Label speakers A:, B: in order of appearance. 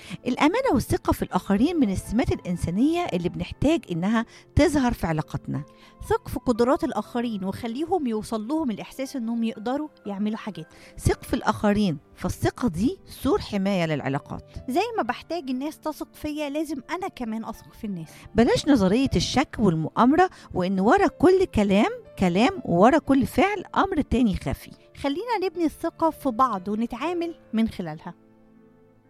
A: الأمانة والثقة في الآخرين من السمات الإنسانية اللي بنحتاج إنها تظهر في علاقاتنا
B: ثق في قدرات الآخرين وخليهم يوصل لهم الإحساس إنهم يقدروا يعملوا حاجات
A: ثق في الآخرين فالثقة دي سور حماية للعلاقات
B: زي ما بحتاج الناس تثق فيا لازم أنا كمان أثق في الناس
A: بلاش نظرية الشك والمؤامرة وإن ورا كل كلام كلام وورا كل فعل أمر تاني خفي
B: خلينا نبني الثقة في بعض ونتعامل من خلالها